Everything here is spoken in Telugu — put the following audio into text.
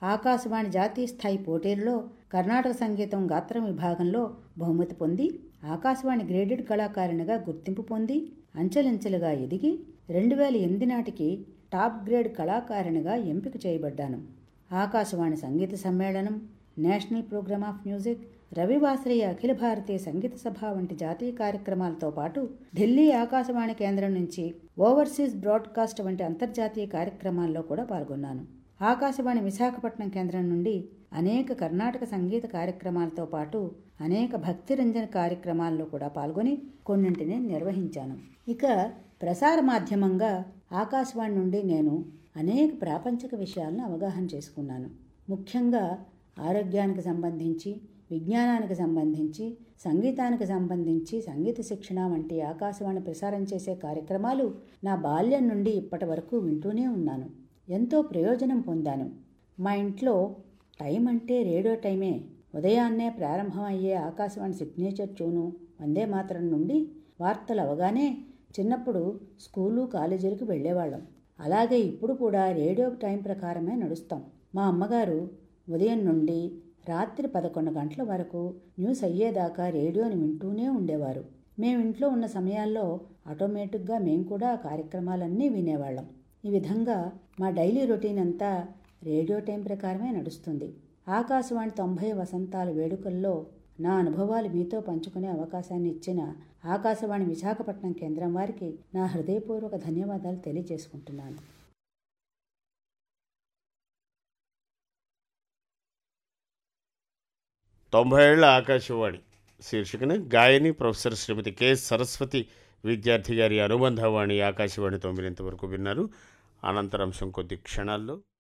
ఆకాశవాణి జాతీయ స్థాయి పోటీలలో కర్ణాటక సంగీతం గాత్రం విభాగంలో బహుమతి పొంది ఆకాశవాణి గ్రేడెడ్ కళాకారిణిగా గుర్తింపు పొంది అంచెలంచెలుగా ఎదిగి రెండు వేల ఎనిమిది నాటికి టాప్ గ్రేడ్ కళాకారిణిగా ఎంపిక చేయబడ్డాను ఆకాశవాణి సంగీత సమ్మేళనం నేషనల్ ప్రోగ్రామ్ ఆఫ్ మ్యూజిక్ రవివాసరయ్య అఖిల భారతీయ సంగీత సభ వంటి జాతీయ కార్యక్రమాలతో పాటు ఢిల్లీ ఆకాశవాణి కేంద్రం నుంచి ఓవర్సీస్ బ్రాడ్కాస్ట్ వంటి అంతర్జాతీయ కార్యక్రమాల్లో కూడా పాల్గొన్నాను ఆకాశవాణి విశాఖపట్నం కేంద్రం నుండి అనేక కర్ణాటక సంగీత కార్యక్రమాలతో పాటు అనేక భక్తి రంజన కార్యక్రమాల్లో కూడా పాల్గొని కొన్నింటిని నిర్వహించాను ఇక ప్రసార మాధ్యమంగా ఆకాశవాణి నుండి నేను అనేక ప్రాపంచిక విషయాలను అవగాహన చేసుకున్నాను ముఖ్యంగా ఆరోగ్యానికి సంబంధించి విజ్ఞానానికి సంబంధించి సంగీతానికి సంబంధించి సంగీత శిక్షణ వంటి ఆకాశవాణి ప్రసారం చేసే కార్యక్రమాలు నా బాల్యం నుండి ఇప్పటి వరకు వింటూనే ఉన్నాను ఎంతో ప్రయోజనం పొందాను మా ఇంట్లో టైం అంటే రేడియో టైమే ఉదయాన్నే ప్రారంభమయ్యే ఆకాశవాణి సిగ్నేచర్ ట్యూను వందే మాతరం నుండి వార్తలు అవగానే చిన్నప్పుడు స్కూలు కాలేజీలకు వెళ్ళేవాళ్ళం అలాగే ఇప్పుడు కూడా రేడియో టైం ప్రకారమే నడుస్తాం మా అమ్మగారు ఉదయం నుండి రాత్రి పదకొండు గంటల వరకు న్యూస్ అయ్యేదాకా రేడియోని వింటూనే ఉండేవారు మేము ఇంట్లో ఉన్న సమయాల్లో ఆటోమేటిక్గా మేము కూడా ఆ కార్యక్రమాలన్నీ వినేవాళ్ళం ఈ విధంగా మా డైలీ రొటీన్ అంతా రేడియో టైం ప్రకారమే నడుస్తుంది ఆకాశవాణి తొంభై వసంతాల వేడుకల్లో నా అనుభవాలు మీతో పంచుకునే అవకాశాన్ని ఇచ్చిన ఆకాశవాణి విశాఖపట్నం కేంద్రం వారికి నా హృదయపూర్వక ధన్యవాదాలు తెలియజేసుకుంటున్నాను తొంభై ఏళ్ల ఆకాశవాణి శీర్షికన గాయని ప్రొఫెసర్ శ్రీమతి కె సరస్వతి విద్యార్థి గారి అనుబంధవాణి ఆకాశవాణి తొమ్మిదింత వరకు విన్నారు అనంతరాంశం కొద్ది క్షణాల్లో